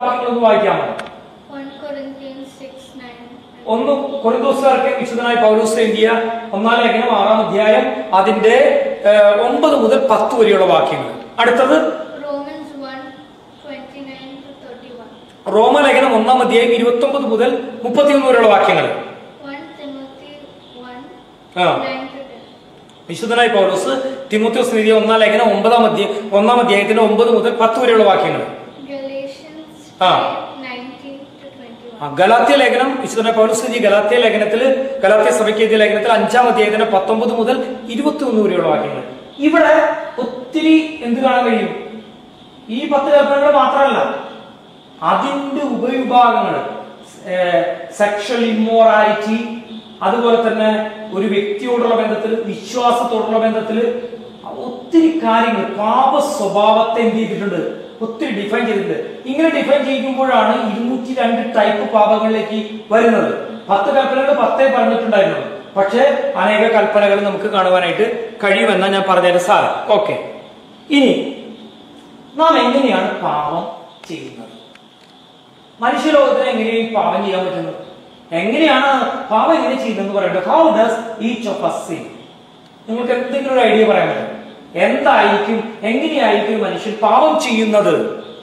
വാക്യങ്ങളൊന്ന് വായിക്കാമോ 1 Corinthians 6 9. ഒന്ന് കൊറിന്തോസുകാർക്ക് വിശുദ്ധനായ പൗലോസ് എഴുതിയ ഒന്നാം ലേഖനം ആറാം അധ്യായം അതിന്റെ ഏഹ്, ഒമ്പത് മുതൽ പത്ത് വരെയുള്ള വാക്യങ്ങൾ അടുത്തത് Romans 1 29 to 31. റോമലേഖനം ഒന്നാം അധ്യായം ഇരുപത്തി ഒമ്പത് മുതൽ മുപ്പത്തിയൊന്ന് വരെയുള്ള വാക്യങ്ങൾ 1 Timothy 1 ആ 9 to 10. വിശുദ്ധനായ പൗലോസ് തിമോത്യോസ് എഴുതിയ ഒന്നാം ലേഖനം ഒമ്പതാം അധ്യായം ഒന്നാം അധ്യായത്തിന്റെ ഒമ്പത് മുതൽ പത്ത് വരെയുള്ള വാക്യങ്ങൾ Galatians ആ. 5 19 to 21. ആ, ഗലാത്യ ലേഖനം വിശുദ്ധനായ പൗലോസ് എഴുതിയ ഗലാത്യ ലേഖനത്തിൽ ഗലാത്യ സഭയ്ക്ക് എഴുതിയ ലേഖനത്തിൽ അഞ്ചാം അധ്യായത്തിന്റെ പത്തൊമ്പത് മുതൽ ഇരുപത്തി ഒന്ന് വരെയുള്ള വാക്യങ്ങൾ ഇവിടെ ഒത്തിരി എന്ത് കാണാൻ കഴിയും ഈ പത്ത് കൽപ്പനകൾ മാത്രമല്ല അതിന്റെ ഉപവിഭാഗങ്ങൾ സെക്ഷൽ ഇമ്മോറാലിറ്റി അതുപോലെ തന്നെ ഒരു വ്യക്തിയോടുള്ള ബന്ധത്തിൽ വിശ്വാസത്തോടുള്ള ബന്ധത്തിൽ ഒത്തിരി കാര്യങ്ങൾ പാപ സ്വഭാവത്തെ എന്ത് ചെയ്തിട്ടുണ്ട് ഒത്തിരി ഡിഫൈൻ ചെയ്തിട്ടുണ്ട് ഇങ്ങനെ ഡിഫൈൻ ചെയ്യുമ്പോഴാണ് ഇരുന്നൂറ്റി രണ്ട് ടൈപ്പ് പാപങ്ങളിലേക്ക് വരുന്നത് പത്ത് കൽപ്പനകൾ പത്തേ പറഞ്ഞിട്ടുണ്ടായിരുന്നു പക്ഷേ അനേക കൽപ്പനകൾ നമുക്ക് കാണുവാനായിട്ട് കഴിയുമെന്നാ ഞാൻ പറഞ്ഞതിന് സാർ ഓക്കെ ഇനി നാം എങ്ങനെയാണ് പാപം ചെയ്യുന്നത് മനുഷ്യലോകത്തിന് എങ്ങനെയാണ് ഈ പാപം ചെയ്യാൻ പറ്റുന്നത് എങ്ങനെയാണ് പാപം എങ്ങനെ ചെയ്യുന്നതെന്ന് പറയട്ടെ how does each of us sin നിങ്ങൾക്ക് എന്തെങ്കിലും ഒരു ഐഡിയ പറയാൻ പറ്റും എന്തായിരിക്കും എങ്ങനെയായിരിക്കും ഒരു മനുഷ്യൻ പാപം ചെയ്യുന്നത്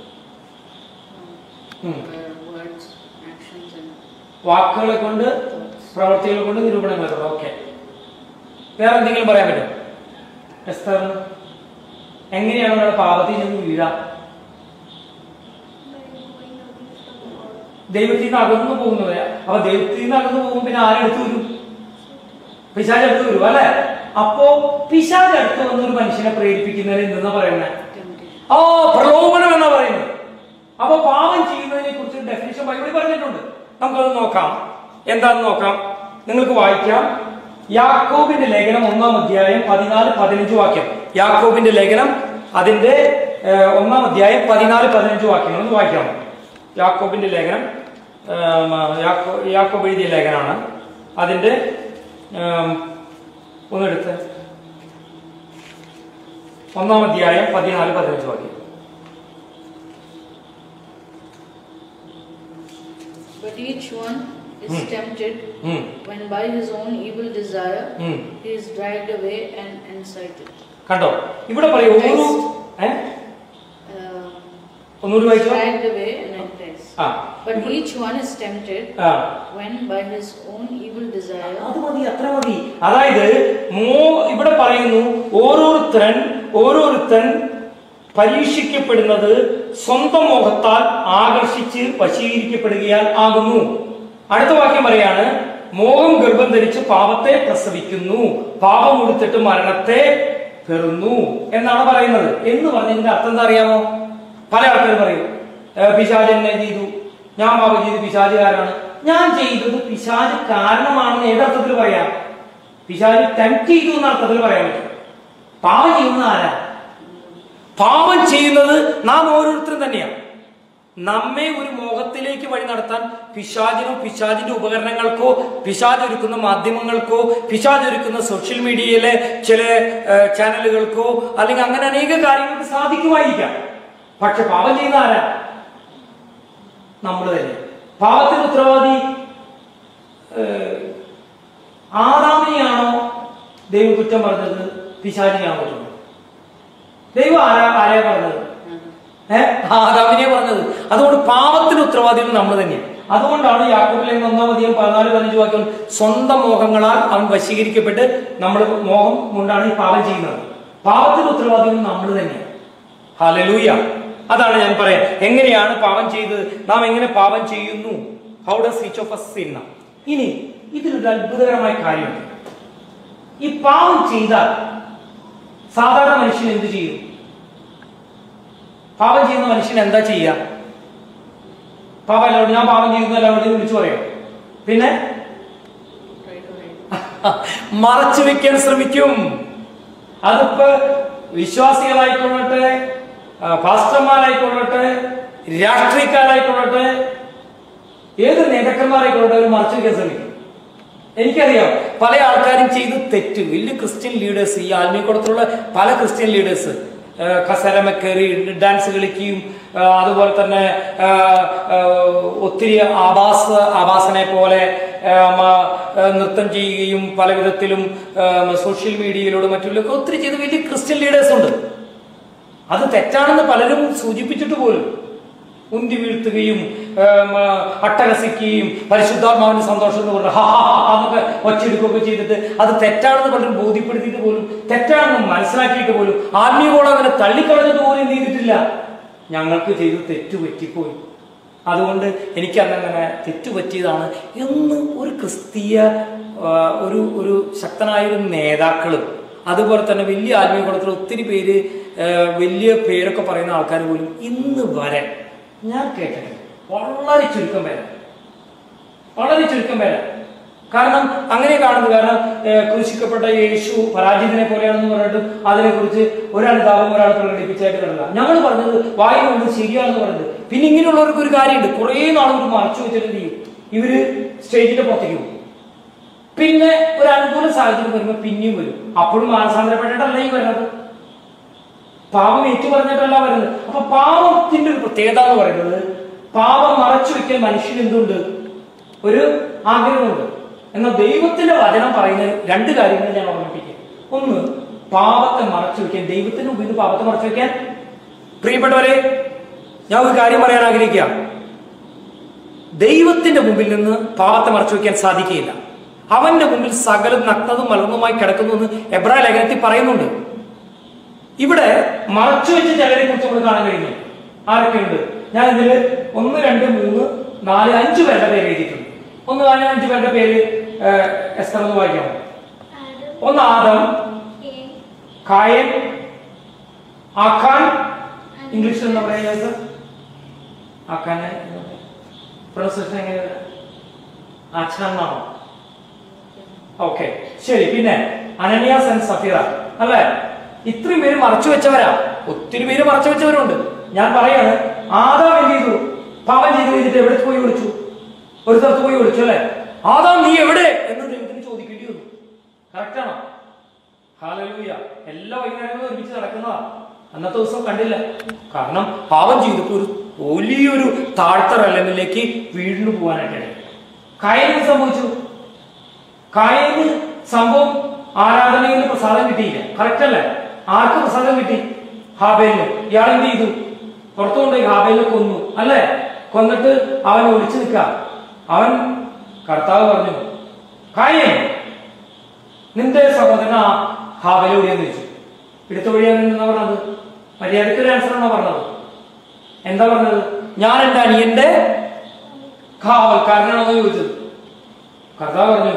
ഉം. words, actions, and വാക്കുകളെ കൊണ്ട് പ്രവർത്തികളെ കൊണ്ട് നിരൂപണങ്ങളെ കൊണ്ട് ഓക്കെ വേറെ എന്തെങ്കിലും പറയാൻ പറ്റും എസ്തർ എങ്ങനെയാണ് നമ്മുടെ പാപത്തിൽ നിന്ന് വീഴാം By going away from God. ദൈവത്തിൽ നിന്ന് അകന്നു പോകുന്നത് അപ്പൊ ദൈവത്തിൽ നിന്ന് അകന്നു പോകും പിന്നെ ആരെടുത്ത് വരും പിശാജ് അടുത്ത് വരും അല്ലെ അപ്പോ പിശാജ് അടുത്ത് വന്ന് ഒരു മനുഷ്യനെ പ്രേരിപ്പിക്കുന്നതിന് എന്തെന്നാ പറയുന്നത് temptation. ആ പ്രലോഭനം എന്നാ പറയുന്നത് അപ്പൊ പാപം ചെയ്യുന്നതിനെ കുറിച്ച് ഡെഫിനിഷൻ ബൈബിളിൽ പറഞ്ഞിട്ടുണ്ട് നമുക്കത് നോക്കാം എന്താന്ന് നോക്കാം നിങ്ങൾക്ക് വായിക്കാം യാക്കോബിന്റെ ലേഖനം ഒന്നാം അധ്യായം പതിനാല് പതിനഞ്ച് വാക്യം യാക്കോബിന്റെ ലേഖനം അതിന്റെ ഏഹ്, ഒന്നാം അധ്യായം പതിനാല് പതിനഞ്ച് വാക്യങ്ങൾ ഒന്ന് വായിക്കാം യാക്കോബിന്റെ ലേഖനം ഏം, യാക്കോ യാക്കോബ് എഴുതിയ ലേഖനമാണ് അതിന്റെ ഏം, ഒന്നെടുത്ത് ഒന്നാം അധ്യായം പതിനാല് പതിനഞ്ച് വാക്യം But each one is Hmm. tempted ഉം, when by his own evil desire ഉം. he is dragged away and incited. കണ്ടോ ഇവിടെ പറയും ഓരോ ഏ Uh, ഒന്നുകൂടി വായിച്ചോ dragged away and enticed. ആ But each one is tempted ആ when by his own evil desire അത് മതി അത്ര മതി അതായത് മോ ഇവിടെ പറയുന്നു ഓരോരുത്തൻ ഓരോരുത്തൻ പരീക്ഷിക്കപ്പെടുന്നത് സ്വന്തം മോഹത്താൽ ആകർഷിച്ച് വശീകരിക്കപ്പെടുകയാൽ ആകുന്നു അടുത്ത വാക്യം പറയാണ് മോഹം ഗർഭം ധരിച്ച് പാപത്തെ പ്രസവിക്കുന്നു പാപം ഉടുത്തിട്ട് മരണത്തെ പെറുന്നു എന്നാണ് പറയുന്നത് എന്ന് പറഞ്ഞതിന്റെ അർത്ഥം എന്താ അറിയാമോ പല ആൾക്കാരും പറയും "ഏ, പിശാച് എന്നെ ചെയ്തു ഞാൻ പാപം ചെയ്ത് പിശാചുകാരാണ് ഞാൻ ചെയ്തത് പിശാച് കാരണമാണെന്ന് ഏതർത്ഥത്തിൽ പറയാം പിശാച് ടെംപ്റ്റ് ചെയ്തു എന്ന അർത്ഥത്തിൽ പറയാൻ പറ്റും പാപം ചെയ്യുന്നത് ആരാ പാപം ചെയ്യുന്നത് നാം ഓരോരുത്തരും തന്നെയാണ് നമ്മെ ഒരു മോഹത്തിലേക്ക് വഴി നടത്താൻ പിശാചിനോ പിശാചിന്റെ ഉപകരണങ്ങൾക്കോ പിശാജ് ഒരുക്കുന്ന മാധ്യമങ്ങൾക്കോ പിശാജ് ഒരുക്കുന്ന സോഷ്യൽ മീഡിയയിലെ ചില ഏഹ്, ചാനലുകൾക്കോ അല്ലെങ്കിൽ അങ്ങനെ അനേക കാര്യങ്ങൾക്ക് സാധിക്കുമായിരിക്കാം പക്ഷെ പാപം ചെയ്യുന്ന ആരാ നമ്മൾ തന്നെ പാപത്തിന് ഉത്തരവാദി ഏഹ്, ആദാമിനെയാണോ ദൈവം കുറ്റം പറഞ്ഞത് പിശാചിനെയാണോ കുറ്റം പറഞ്ഞത് ദൈവം ആരാ ആരെയാ പറഞ്ഞത് ഏഹ് ആദാമിനെ പറഞ്ഞത് അതുകൊണ്ട് പാപത്തിന് ഉത്തരവാദികൾ നമ്മൾ തന്നെയാണ് അതുകൊണ്ടാണ് യാക്കോബിലെ ഒന്നാം അധികം പതിനാല് പതിനഞ്ച് വാക്യം സ്വന്തം മോഹങ്ങളാൽ അവൻ വശീകരിക്കപ്പെട്ട് നമ്മൾ മോഹം കൊണ്ടാണ് ഈ പാപം ചെയ്യുന്നത് പാപത്തിന് ഉത്തരവാദികൾ നമ്മൾ തന്നെയാണ് ഹലലൂയ അതാണ് ഞാൻ പറയാം എങ്ങനെയാണ് പാപം ചെയ്തത് നാം എങ്ങനെ പാപം ചെയ്യുന്നു how does each of us സിന്ന ഇനി ഇതിലൊരു അത്ഭുതകരമായ കാര്യമുണ്ട് ഈ പാപം ചെയ്താൽ സാധാരണ മനുഷ്യൻ എന്ത് ചെയ്യും പാപം ചെയ്യുന്ന മനുഷ്യൻ എന്താ ചെയ്യുക പാപം എല്ലാവരും ഞാൻ പാപം ചെയ്യുന്ന എല്ലാവരുടെയും വിളിച്ചു പറയാം പിന്നെ try to hide. മറച്ചു വെക്കാൻ ശ്രമിക്കും അതിപ്പോ വിശ്വാസികളായിക്കൊള്ളട്ടെ ആ, പാസ്റ്റർമാരായിക്കൊള്ളട്ടെ രാഷ്ട്രീയക്കാരായിക്കൊള്ളട്ടെ ഏത് നേതാക്കന്മാരായിക്കൊള്ളട്ടെ അവർ മറച്ചു വെക്കാൻ ശ്രമിക്കും എനിക്കറിയാം പല ആൾക്കാരും ചെയ്ത് തെറ്റ് വലിയ ക്രിസ്ത്യൻ ലീഡേഴ്സ് ഈ ആത്മീയക്കുളത്തിലുള്ള പല ക്രിസ്ത്യൻ ലീഡേഴ്സ് കസരമ കയറി ഡാൻസ് കളിക്കുകയും ആ, അതുപോലെ തന്നെ ആ, ആ, ഒത്തിരി ആഭാസ ആഭാസനെ പോലെ ആ, മ- ആ, നൃത്തം ചെയ്യുകയും പല വിധത്തിലും ആ, സോഷ്യൽ മീഡിയയിലൂടെ മറ്റുള്ളൊക്കെ ഒത്തിരി ചെയ്ത് വലിയ ക്രിസ്ത്യൻ ലീഡേഴ്സ് ഉണ്ട് അത് തെറ്റാണെന്ന് പലരും സൂചിപ്പിച്ചിട്ട് പോലും ഉന്തി വീഴ്ത്തുകയും ഏം, ആ, അട്ടഹസിക്കുകയും പരിശുദ്ധാത്മാവിന് സന്തോഷം എന്ന് പറഞ്ഞ് ഹാ ഹാ ഹാ ഹാ എന്നൊക്കെ ഒച്ചെടുക്കുകയൊക്കെ ചെയ്തിട്ട് അത് തെറ്റാണെന്ന് പലരും ബോധ്യപ്പെടുത്തിയിട്ട് പോലും തെറ്റാണെന്ന് മനസ്സിലാക്കിയിട്ട് പോലും ആത്മീയബോധം അങ്ങനെ തള്ളിക്കളഞ്ഞത് പോലും എന്ത് ചെയ്തിട്ടില്ല ഞങ്ങൾക്ക് ചെയ്ത് തെറ്റു പറ്റിപ്പോയി അതുകൊണ്ട് എനിക്ക് അന്നങ്ങനെ തെറ്റുപറ്റിയതാണ് എന്ന് ഒരു ക്രിസ്തീയ ആ, ഒരു ഒരു ശക്തനായ ഒരു നേതാക്കളും അതുപോലെ തന്നെ വലിയ ആത്മീയ കുളത്തിൽ ഒത്തിരി പേര് ആ, വലിയ പേരൊക്കെ പറയുന്ന ആൾക്കാർ പോലും ഇന്ന് വരെ ഞാൻ കേട്ടിട്ടുണ്ട് വളരെ ചുരുക്കം പേര് വളരെ ചുരുക്കം പേര് കാരണം അങ്ങനെ കാണുന്നത് കാരണം ഏഹ്, ക്രൂശിക്കപ്പെട്ട യേശു പരാജിതനെ പോലെയാണെന്ന് പറഞ്ഞിട്ടും അതിനെക്കുറിച്ച് ഒരനുതാപം ഒരാൾ പ്രകടിപ്പിച്ചായിട്ട് കണ്ടില്ല ഞങ്ങൾ പറഞ്ഞത് വായു കൊണ്ട് ശരിയാണെന്ന് പറഞ്ഞത് പിന്നെ ഇങ്ങനെയുള്ളവർക്ക് ഒരു കാര്യമുണ്ട് കുറേ നാളുകൾ മറച്ചു വെച്ചിട്ട് എന്ത് ചെയ്യും ഇവര് സ്റ്റേജിന്റെ പുറത്തേക്ക് പോകും പിന്നെ ഒരു അനുകൂല സാഹചര്യം വരുമ്പോൾ പിന്നെയും വരും അപ്പോഴും മാനസാന്തരപ്പെട്ടിട്ടല്ല ഈ വരുന്നത് പാപം ഏറ്റു പറഞ്ഞിട്ടല്ല വരുന്നത് അപ്പൊ പാപത്തിന്റെ ഒരു പ്രത്യേകത എന്ന് പറയുന്നത് പാപം മറച്ചു വെക്കാൻ മനുഷ്യന് എന്തുണ്ട് ഒരു ആഗ്രഹമുണ്ട് എന്നാൽ ദൈവത്തിന്റെ വചനം പറയുന്ന രണ്ട് കാര്യങ്ങൾ ഞാൻ ഓർമ്മിപ്പിക്കാം ഒന്ന് പാപത്തെ മറച്ചു വെക്കാൻ ദൈവത്തിന് മുമ്പിൽ നിന്ന് പാപത്തെ മറച്ചു വെക്കാൻ പ്രിയപ്പെട്ടവരെ ഞാൻ ഒരു കാര്യം പറയാൻ ആഗ്രഹിക്കുക ദൈവത്തിന്റെ മുമ്പിൽ നിന്ന് പാപത്തെ മറച്ചു വെക്കാൻ സാധിക്കുകയില്ല അവന്റെ മുമ്പിൽ സകലം നഗ്നതും മലർന്നുമായി കിടക്കുന്നു എന്ന് എബ്രായ ലേഖനത്തിൽ പറയുന്നുണ്ട് ഇവിടെ മറച്ചു വെച്ച ചിലരെ കുറിച്ച് നമ്മൾ കാണാൻ കഴിയുന്നു ആരൊക്കെയുണ്ട് ഞാൻ ഇതിൽ ഒന്ന് രണ്ട് മൂന്ന് നാല് അഞ്ചു പേരുടെ പേര് എഴുതിയിട്ടുണ്ട് ഒന്ന് നാല് അഞ്ചു പേരുടെ പേര് ഏഹ്, എസ്തർ എന്ന് വായിക്കാമോ Adam, ഒന്ന് ആദം Cain, കായൻ ആഖാൻ ഇംഗ്ലീഷിൽ എന്താ പറയുക സർ ആഖാനെ പ്രൊനൗൺസിയേഷൻ എങ്ങനെയാണ് അച്ഛനാണോ ഓക്കെ ശരി പിന്നെ അനനിയാസ് ആൻഡ് സഫീറ അല്ലേ ഇത്രയും പേര് മറച്ചു വെച്ചവരാ ഒത്തിരി പേര് മറച്ചു വെച്ചവരുണ്ട് ഞാൻ പറയാണ് ആദാം എന്ത് ചെയ്തു പാപം ചെയ്തു കഴിഞ്ഞിട്ട് എവിടെ പോയി വിളിച്ചു ഒരു സ്ഥലത്ത് പോയി വിളിച്ചു അല്ലെ ആദാം നീ എവിടെ എന്ന് ദൈവത്തിന് ചോദിക്കേണ്ടി വന്നു കറക്റ്റാണോ ഹാലലൂയ എല്ലാ വൈകുന്നേരങ്ങളും ഒരുമിച്ച് നടക്കുന്നതാ അന്നത്തെ ദിവസം കണ്ടില്ല കാരണം പാപം ചെയ്തപ്പോ ഒരു വലിയൊരു താഴ്ത്തറ ലെവലിലേക്ക് വീടിന് പോകാനായിട്ട് കായലിന് സംഭവിച്ചു കായലിന് സംഭവം ആരാധനയിൽ നിന്ന് പ്രസാദം കിട്ടിയില്ല കറക്റ്റ് അല്ലേ ആർക്ക് പ്രസാദം കിട്ടി ഹാബേലിന് ഇയാൾ എന്ത് ചെയ്തു പുറത്തു കൊണ്ടുപോയി ഹാബേലിനെ കൊന്നു അല്ലേ കൊന്നിട്ട് അവൻ ഒളിച്ചു നിൽക്ക അവൻ കർത്താവ് പറഞ്ഞു കായൻ നിന്റെ സഹോദരൻ ആ ഹാബേൽ എവിടെയെന്ന് ചോദിച്ചു എടുത്ത വഴിയാണ് എന്നാ പറഞ്ഞത് മര്യാദയ്ക്ക് ഒരു ആൻസർ ആണോ പറഞ്ഞത് എന്താ പറഞ്ഞത് ഞാൻ എന്റെ അനിയന്റെ കാവൽക്കാരനാണോ ചോദിച്ചത് കർത്താവ് പറഞ്ഞു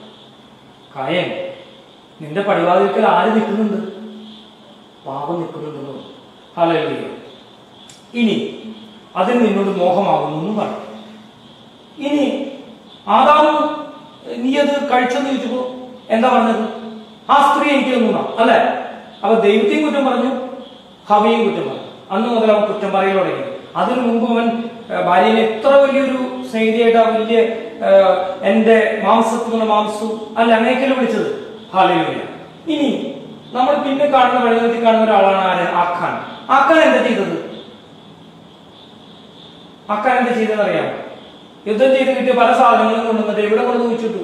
കായൻ നിന്റെ പടിവാതിൽക്കൽ ആര് നിൽക്കുന്നുണ്ട് പാപം നിൽക്കുന്നുണ്ടെന്ന് പറഞ്ഞു. ഹല്ലേലൂയ ഇനി അതിന് നിന്നോട് മോഹമാകുന്നു എന്ന് പറഞ്ഞു ഇനി ആദാമു നീ അത് കഴിച്ചെന്ന് ചോദിച്ചപ്പോ എന്താ പറഞ്ഞത് ആ സ്ത്രീ എനിക്ക് തന്നു അല്ലെ അപ്പൊ ദൈവത്തെയും കുറ്റം പറഞ്ഞു ഹവയും കുറ്റം പറഞ്ഞു അന്ന് മുതൽ അവൻ കുറ്റം പറയൽ തുടങ്ങി അതിനു മുമ്പ് അവൻ ഏഹ്, ഭാര്യനെ എത്ര വലിയൊരു സ്നേഹിതയായിട്ട് ആ വലിയ ഏഹ്, എന്റെ മാംസത്തിനുള്ള മാംസവും അല്ല അങ്ങനെയൊക്കെയല്ലേ വിളിച്ചത് ഹാലയിലൂയ ഇനി നമ്മൾ പിന്നെ കാണുന്ന വഴിനത്തിൽ കാണുന്ന ഒരാളാണ് ആര് ആഖാൻ ആഖാൻ എന്താ ചെയ്തത് ആഖാൻ എന്താ ചെയ്തതെന്ന് അറിയാമോ യുദ്ധം ചെയ്ത് കിട്ടിയ പല സാധനങ്ങളും കൊണ്ടുവന്നിട്ട് എവിടെ കൊണ്ട് കുഴിച്ചിട്ടു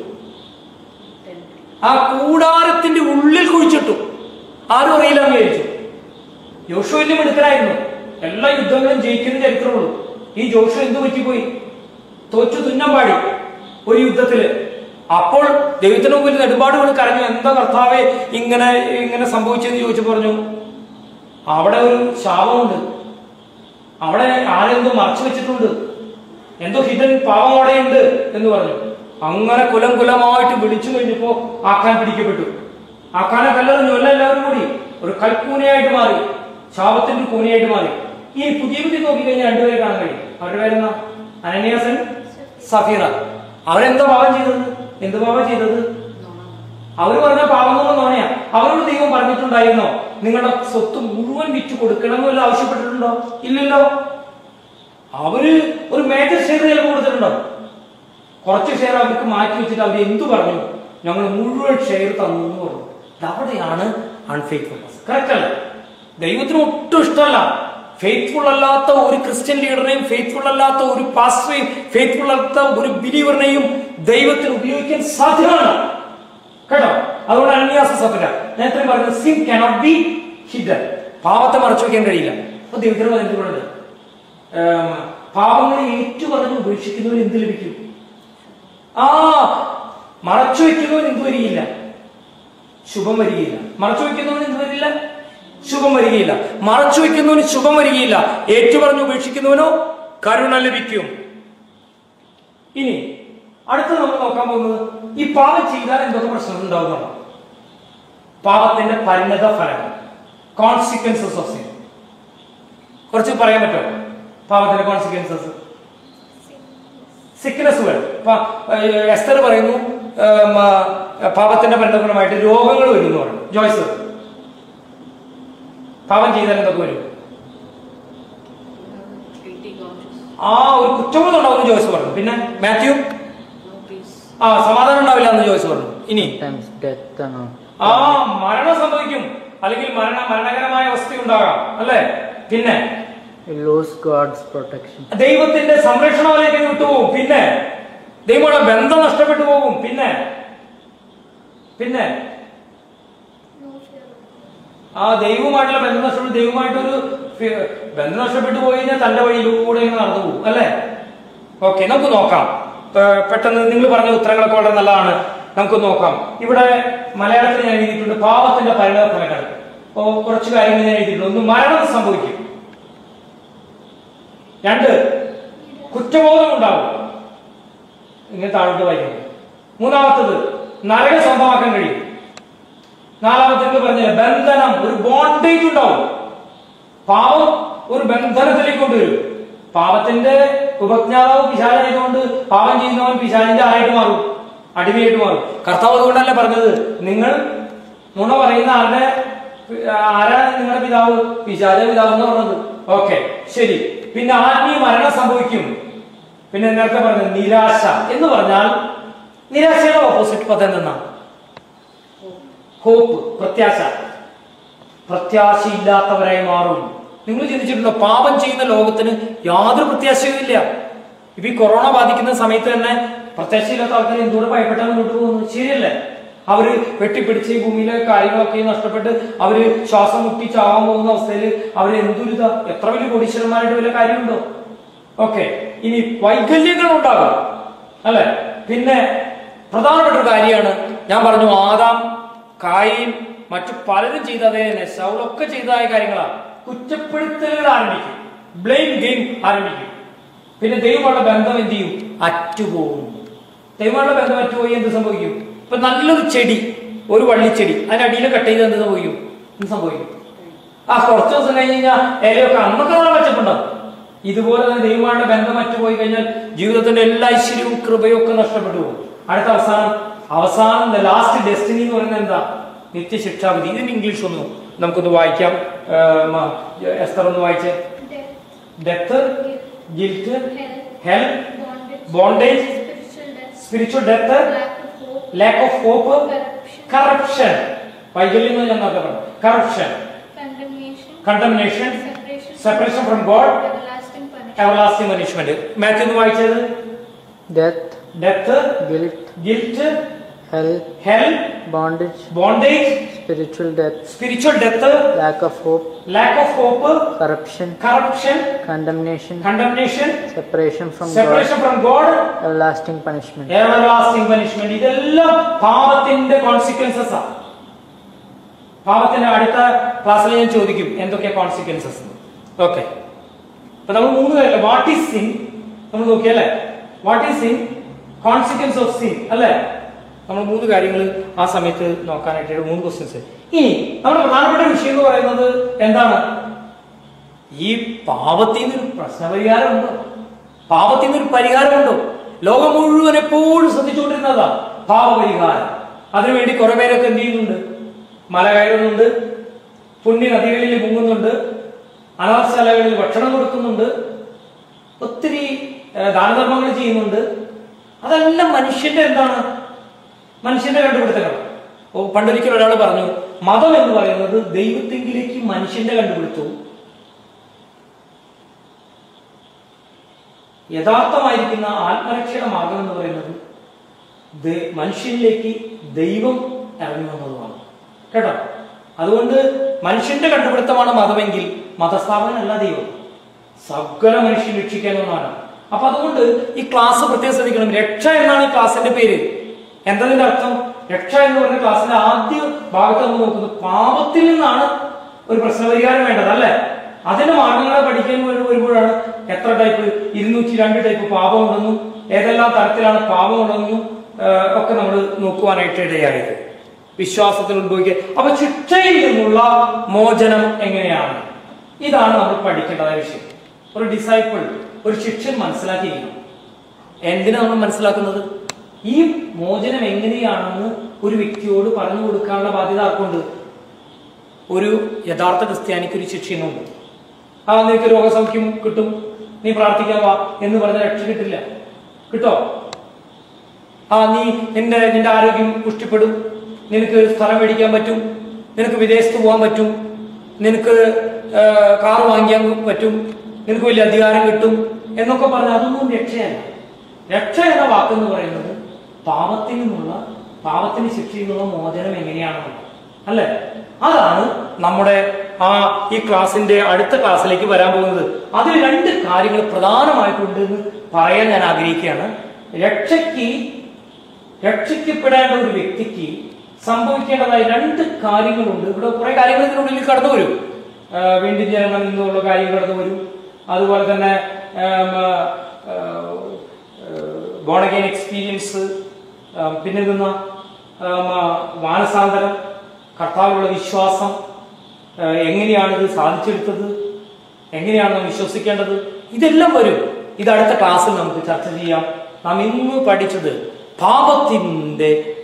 ആ കൂടാരത്തിന്റെ ഉള്ളിൽ കുഴിച്ചിട്ടു ആരും അറിയില്ല എന്ന് വിചാരിച്ചു യോശു വലിയ മിടുക്കനായിരുന്നു എല്ലാ യുദ്ധങ്ങളും ജയിക്കുന്ന ചരിത്രമുള്ളൂ ഈ ജോഷു എന്ത് പറ്റിപ്പോയി തോറ്റു തുന്നം പാടി ഒരു യുദ്ധത്തില് അപ്പോൾ ദൈവത്തിന് മുമ്പിൽ നെടുമ്പാട് വീണ് കരഞ്ഞു എന്താ കർത്താവെ ഇങ്ങനെ ഇങ്ങനെ സംഭവിച്ചെന്ന് ചോദിച്ചു പറഞ്ഞു അവിടെ ഒരു ശാപമുണ്ട് അവിടെ ആരെന്തോ മറച്ചു വെച്ചിട്ടുണ്ട് എന്തോ ഹിഡൻ പാവം അവിടെയുണ്ട് എന്ന് പറഞ്ഞു അങ്ങനെ കുലം കുലമായിട്ട് വിളിച്ചു കഴിഞ്ഞപ്പോ ആക്കാൻ പിടിക്കപ്പെട്ടു ആക്കാനെ കല്ലെറിഞ്ഞു അല്ല എല്ലാവരും കൂടി ഒരു കൽക്കൂനയായിട്ട് മാറി ശാപത്തിന്റെ കൂനയായിട്ട് മാറി ഈ പുതിയ പുതിയ നോക്കിക്കഴിഞ്ഞാൽ രണ്ടുപേരെ കാണാൻ കഴിയും അവരുടെ പേരെന്താ അനന്യാസൻ സഫീറ അവരെന്താ പാപം ചെയ്തത് എന്ത് പാപം ചെയ്തത് അവർ പറഞ്ഞ പാപം എന്ന് നോണയാ അവരോട് ദൈവം പറഞ്ഞിട്ടുണ്ടായിരുന്നോ നിങ്ങളുടെ സ്വത്ത് മുഴുവൻ വിറ്റ് കൊടുക്കണം എന്ന് ആവശ്യപ്പെട്ടിട്ടുണ്ടോ ഇല്ലല്ലോ അവര് ഒരു മേജർ ഷെയർ ചിലപ്പോൾ കൊടുത്തിട്ടുണ്ടാവും കുറച്ച് ഷെയർ അവർക്ക് മാറ്റി വെച്ചിട്ട് അവർ എന്തു പറഞ്ഞു ഞങ്ങൾ മുഴുവൻ ഷെയർ തന്നു എന്ന് പറഞ്ഞു ഇത് അവിടെയാണ് അൺഫെയ്ത്ത്ഫുൾനെസ് കറക്റ്റ് അല്ല ദൈവത്തിന് ഒട്ടും ഇഷ്ടമല്ല ഫെയ്ത്ത്ഫുൾ അല്ലാത്ത ഒരു ക്രിസ്ത്യൻ ലീഡറിനെയും ഫെയ്ത്ത്ഫുൾ അല്ലാത്ത ഒരു പാസ്റ്ററെയും ഫെയ്ത്ത്ഫുൾ അല്ലാത്ത ഒരു ബിലീവറിനെയും ദൈവത്തിന് ഉപയോഗിക്കാൻ സാധ്യമാണ് കേട്ടോ അതുകൊണ്ട് അന്യാസ സഭന നേരത്തെ പറഞ്ഞത് സിൻ കാനോട്ട് ബി ഹിഡൻ പാപത്തെ മറച്ചു വെക്കാൻ കഴിയില്ല അപ്പൊ ദൈവത്തിന് എന്തുകൊണ്ട് പാപങ്ങളെ ഏറ്റു പറഞ്ഞ് ഉപേക്ഷിക്കുന്നവർ എന്ത് ലഭിക്കും ആ മറച്ചു വെക്കുന്നവൻ എന്ത് വരികയില്ല ശുഭം വരികയില്ല മറച്ചു വെക്കുന്നവന് എന്ത് വരില്ല ശുഭം വരികയില്ല മറച്ചു വെക്കുന്നവന് ശുഭം വരികയില്ല ഏറ്റുപറഞ്ഞ് ഉപേക്ഷിക്കുന്നവനോ കരുണ ലഭിക്കും ഇനി അടുത്ത നമ്മൾ നോക്കാൻ പോകുന്നത് ഈ പാപം ചെയ്താൽ എന്തൊക്കെ പ്രശ്നങ്ങൾ ഉണ്ടാവുന്നതാണ് പാപത്തിന്റെ പരിണത ഫലങ്ങൾ കോൺസിക്വൻസസ് ഓഫ് സിൻ കുറച്ച് പറയാൻ പറ്റുമോ പാപത്തിന്റെ കോൺസിക്വൻസസ് സിക്നസ്സുകൾ എസ്തർ പറയുന്നു ഉം, ആ, പാപത്തിന്റെ പരിണതഫലമായിട്ട് രോഗങ്ങൾ വരും എന്ന് പറഞ്ഞു ജോയ്സ് പാപം ചെയ്താൽ എന്തൊക്കെ വരും Guilty conscience. ആ ഒരു കുറ്റബോധം ഉണ്ടാവുമെന്ന് ജോയ്സ് പറഞ്ഞു പിന്നെ മാത്യു No peace. ആ സമാധാനം ഉണ്ടാവില്ല എന്ന് ജോയ്സ് പറഞ്ഞു ഇനി Sometimes death and all. ആ മരണം സംഭവിക്കും അല്ലെങ്കിൽ മരണ മരണകരമായ അവസ്ഥ ഉണ്ടാകാം അല്ലേ പിന്നെ You lose God's protection. ദൈവത്തിന്റെ സംരക്ഷണത്തിലേക്ക് വിട്ടുപോകും പിന്നെ ദൈവമുള്ള ബന്ധം നഷ്ടപ്പെട്ടു പോകും പിന്നെ പിന്നെ No fear. ആ ദൈവമായിട്ടുള്ള ബന്ധം നഷ്ടപ്പെട്ടു ദൈവമായിട്ടൊരു ഫി- ബന്ധം നഷ്ടപ്പെട്ടു പോയി കഴിഞ്ഞാൽ തന്റെ വഴിയിലൂടെ ഇങ്ങ് നടന്നു പോകും അല്ലേ ഓക്കെ നമുക്ക് നോക്കാം പെ- പെട്ടെന്ന് നിങ്ങൾ പറഞ്ഞ ഉത്തരങ്ങളൊക്കെ വളരെ നല്ലതാണ് നമുക്ക് നോക്കാം ഇവിടെ മലയാളത്തിൽ ഞാൻ എഴുതിയിട്ടുണ്ട് പാപത്തിന്റെ പരിണത ഫലങ്ങൾ അപ്പോ കുറച്ച് കാര്യങ്ങൾ ഞാൻ എഴുതിയിട്ടുണ്ട് ഒന്ന് മരണം സംഭവിക്കും രണ്ട് കുറ്റബോധം ഉണ്ടാവും ഇങ്ങനെ താഴോട്ട് വായിക്കുന്നത് മൂന്നാമത്തത് നരക സ്വന്തമാക്കാൻ കഴിയും നാലാമത്തെ പറഞ്ഞില്ല ബന്ധനം ഒരു ബോണ്ടേജ് ഉണ്ടാവും പാവം ഒരു ബന്ധനത്തിലേക്ക് കൊണ്ടുവരും പാപത്തിന്റെ ഉപജ്ഞാതാവ് പിശാചായതുകൊണ്ട് പാപം ചെയ്യുന്നവൻ പിശാചിന്റെ ആരായിട്ട് മാറും അടിമയായിട്ട് മാറും കർത്താവ് അതുകൊണ്ടല്ലേ പറഞ്ഞത് നിങ്ങൾ നുണ പറയുന്ന ആരുടെ ആരാ നിങ്ങളുടെ പിതാവ് പിശാച പിതാവ് എന്ന് പറഞ്ഞത് ഓക്കെ ശരി പിന്നെ ആത്മീയ മരണം സംഭവിക്കും പിന്നെ നേരത്തെ പറഞ്ഞത് നിരാശ എന്ന് പറഞ്ഞാൽ നിരാശയുടെ ഓപ്പോസിറ്റ് പദം എന്തെന്നാ ഹോപ്പ് പ്രത്യാശ പ്രത്യാശയില്ലാത്തവരായി മാറും നിങ്ങൾ ചിന്തിച്ചിട്ടുണ്ടോ പാപം ചെയ്യുന്ന ലോകത്തിന് യാതൊരു പ്രത്യാശയും ഇല്ല ഇപ്പൊ ഈ കൊറോണ ബാധിക്കുന്ന സമയത്ത് തന്നെ പ്രത്യാശയില്ലാത്ത ആൾക്കാർ എന്തുകൊണ്ട് ഭയപ്പെട്ടാൽ മുന്നോട്ട് പോകുന്നു ശരിയല്ലേ അവര് വെട്ടിപ്പിടിച്ച് ഈ ഭൂമിയിലെ കാര്യങ്ങളൊക്കെ നഷ്ടപ്പെട്ട് അവര് ശ്വാസം മുട്ടി ചാവാൻ പോകുന്ന അവസ്ഥയിൽ അവര് എന്തൊരുതാ എത്ര വലിയ കോടീശ്വരന്മാരായിട്ട് വലിയ കാര്യമുണ്ടോ ഓക്കെ ഇനി വൈകല്യങ്ങൾ ഉണ്ടാകും അല്ലെ പിന്നെ പ്രധാനപ്പെട്ട ഒരു കാര്യമാണ് ഞാൻ പറഞ്ഞു ആദാം കായും മറ്റു പലരും ചെയ്ത അതേ തന്നെ ശൗലൊക്കെ ചെയ്തതായ കാര്യങ്ങളാണ് കുറ്റപ്പെടുത്തലുകൾ ആരംഭിക്കും ബ്ലെയിം ഗെയിം ആരംഭിക്കും പിന്നെ ദൈവമുള്ള ബന്ധം എന്ത് ചെയ്യും അറ്റുപോകും ദൈവമുള്ള ബന്ധം അറ്റുപോയി എന്ത് സംഭവിക്കും ഇപ്പൊ നല്ലൊരു ചെടി ഒരു വള്ളിച്ചെടി അതിനടിയിൽ കട്ട് ചെയ്ത് എന്ത് സംഭവിക്കും എന്ത് സംഭവിക്കും ആ കുറച്ച് ദിവസം കഴിഞ്ഞ് കഴിഞ്ഞാൽ ഇലയൊക്കെ അന്നൊക്കെ നല്ല പച്ചപ്പുണ്ടാവും ഇതുപോലെ തന്നെ ദൈവമായിട്ട് ബന്ധം അറ്റുപോയി കഴിഞ്ഞാൽ ജീവിതത്തിന്റെ എല്ലാ ഐശ്വര്യവും കൃപയും ഒക്കെ നഷ്ടപ്പെട്ടു പോകും അടുത്ത അവസാനം അവസാനം ലാസ്റ്റ് ഡെസ്റ്റിനി എന്ന് പറയുന്നത് എന്താ നിത്യശിക്ഷാവിധി ഇതിന് ഇംഗ്ലീഷ് ഒന്ന് നമുക്കൊന്ന് വായിക്കാം എസ്തർ ഒന്ന് വായിച്ചേ Death, death guilt hell, hell bondage, bondage spiritual death, spiritual death lack of hope, lack of hope corruption, corruption വൈകല്യം എന്ന് ഞാൻ നോക്കാൻ പറഞ്ഞു corruption condemnation, condemnation separation, separation from God everlasting punishment. Everlasting punishment Matthew ഒന്ന് വായിച്ചത് Death, death guilt, guilt hell, hell bondage, bondage spiritual death, spiritual death lack of hope, lack of hope corruption, corruption condemnation, condemnation separation from God, separation from God everlasting punishment. Everlasting punishment ഇതെല്ലാം പാപത്തിന്റെ consequences ആണ് പാപത്തിന്റെ അടുത്ത ക്ലാസ്സിൽ ഞാൻ ചോദിക്കും എന്തൊക്കെയാ consequences okay അപ്പൊ നമ്മൾ മൂന്ന് കാര്യം വാട്ട് ഈസ് സിൻ നമ്മൾ നോക്കിയല്ലേ what is sin consequence of sin അല്ലേ നമ്മൾ മൂന്ന് കാര്യങ്ങൾ ആ സമയത്ത് നോക്കാനായിട്ട് മൂന്ന് ക്വസ്റ്റ്യൻസ് ഇനി നമ്മുടെ പ്രധാനപ്പെട്ട വിഷയം എന്ന് പറയുന്നത് എന്താണ് ഈ പാപത്തിൽ നിന്നൊരു പ്രശ്നപരിഹാരമുണ്ടോ പാപത്തിൽ നിന്നൊരു പരിഹാരമുണ്ടോ ലോകം മുഴുവൻ എപ്പോഴും ശ്രദ്ധിച്ചുകൊണ്ടിരുന്നതാ പാപപരിഹാരം അതിനുവേണ്ടി കുറെ പേരൊക്കെ എന്ത് ചെയ്യുന്നുണ്ട് മല കയറുന്നുണ്ട് പുണ്യ നദികളിൽ മുങ്ങുന്നുണ്ട് അനാഥശാലകളിൽ ഭക്ഷണം കൊടുക്കുന്നുണ്ട് ഒത്തിരി ഏഹ്, ദാനധർമ്മങ്ങൾ ചെയ്യുന്നുണ്ട് അതെല്ലാം മനുഷ്യന്റെ എന്താണ് മനുഷ്യന്റെ കണ്ടുപിടുത്തങ്ങൾ ഓ പണ്ടൊരിക്കൽ ഒരാൾ പറഞ്ഞു മതം എന്ന് പറയുന്നത് ദൈവത്തെങ്കിലേക്ക് മനുഷ്യന്റെ കണ്ടുപിടുത്തവും യഥാർത്ഥമായിരിക്കുന്ന ആത്മരക്ഷയുടെ മാർഗം എന്ന് പറയുന്നത് ദ- മനുഷ്യനിലേക്ക് ദൈവം ഇറങ്ങി വന്നതുമാണ് കേട്ടോ അതുകൊണ്ട് മനുഷ്യന്റെ കണ്ടുപിടുത്തമാണ് മതമെങ്കിൽ മതസ്ഥാപനമല്ല ദൈവം സകല മനുഷ്യൻ രക്ഷിക്കാവുന്നതാണ് അപ്പൊ അതുകൊണ്ട് ഈ ക്ലാസ് പ്രത്യേകം ശ്രദ്ധിക്കണം രക്ഷ എന്നാണ് ഈ ക്ലാസിന്റെ പേര് എന്തതിന്റെ അർത്ഥം രക്ഷ എന്ന് പറഞ്ഞ ക്ലാസ്സിന്റെ ആദ്യ ഭാഗത്ത് നമ്മൾ നോക്കുന്നത് പാപത്തിൽ നിന്നാണ് ഒരു പ്രശ്നപരിഹാരം വേണ്ടത് അല്ലെ അതിന്റെ മാർഗങ്ങളെ പഠിക്കാൻ വേണ്ടി വരുമ്പോഴാണ് എത്ര ടൈപ്പ് ഇരുന്നൂറ്റി രണ്ട് ടൈപ്പ് പാപമുണ്ടെന്നും ഏതെല്ലാം തരത്തിലാണ് പാപമുള്ളതെന്നും ആ, ഒക്കെ നമ്മൾ നോക്കുവാനായിട്ട് ഇടയായത് വിശ്വാസത്തിൽ ഉത്ഭവിക്കുക അപ്പൊ ശിക്ഷയിൽ നിന്നുള്ള മോചനം എങ്ങനെയാണ് ഇതാണ് നമ്മൾ പഠിക്കേണ്ടതായ വിഷയം ഒരു ഡിസൈപ്പിൾ ഒരു ശിക്ഷൻ മനസ്സിലാക്കിയിരിക്കണം എന്തിനാ നമ്മൾ മനസ്സിലാക്കുന്നത് ഈ മോചനം എങ്ങനെയാണെന്ന് ഒരു വ്യക്തിയോട് പറഞ്ഞു കൊടുക്കാനുള്ള ബാധ്യത ആർക്കുണ്ട് ഒരു യഥാർത്ഥ ക്രിസ്ത്യാനിക്ക് ഒരു ശിക്ഷയുണ്ട് ആ നിനക്ക് രോഗസൗഖ്യം കിട്ടും നീ പ്രാർത്ഥിക്കാൻ വാ എന്ന് പറഞ്ഞ രക്ഷ കിട്ടില്ല കിട്ടോ ആ നീ നിന്റെ നിന്റെ ആരോഗ്യം പുഷ്ടിപ്പെടും നിനക്ക് സ്ഥലം മേടിക്കാൻ പറ്റും നിനക്ക് വിദേശത്ത് പോകാൻ പറ്റും നിനക്ക് കാർ വാങ്ങിക്കാൻ പറ്റും നിനക്ക് വലിയ അധികാരം കിട്ടും എന്നൊക്കെ പറഞ്ഞാൽ അതൊന്നും രക്ഷയല്ല രക്ഷ എന്ന വാക്കെന്ന് പറയുന്നത് പാപത്തിൽ നിന്നുള്ള പാപത്തിന് ശിക്ഷയിൽ നിന്നുള്ള മോചനം എങ്ങനെയാണെന്ന് അല്ലേ അതാണ് നമ്മുടെ ആ ഈ ക്ലാസിന്റെ അടുത്ത ക്ലാസ്സിലേക്ക് വരാൻ പോകുന്നത് അതിൽ രണ്ട് കാര്യങ്ങൾ പ്രധാനമായിട്ടുണ്ട് എന്ന് പറയാൻ ഞാൻ ആഗ്രഹിക്കുകയാണ് രക്ഷയ്ക്ക് രക്ഷിക്കപ്പെടേണ്ട ഒരു വ്യക്തിക്ക് സംഭവിക്കേണ്ടതായ രണ്ട് കാര്യങ്ങളുണ്ട് ഇവിടെ കുറെ കാര്യങ്ങൾ ഇതിനുള്ളിൽ കടന്നു വരും ആ, വീണ്ടും ജനനം എന്നുള്ള കാര്യം കടന്നു വരും അതുപോലെ തന്നെ ബോണഗൈൻ എക്സ്പീരിയൻസ് പിന്നെ നിന്ന മാനസാന്തരം കർത്താവിലുള്ള വിശ്വാസം ആ, എങ്ങനെയാണ് ഇത് സാധിച്ചെടുത്തത് എങ്ങനെയാണ് നാം വിശ്വസിക്കേണ്ടത് ഇതെല്ലാം വരും ഇത് അടുത്ത ക്ലാസ്സിൽ നമുക്ക് ചർച്ച ചെയ്യാം നാം ഇന്ന് പഠിച്ചത് പാപത്തിന്റെ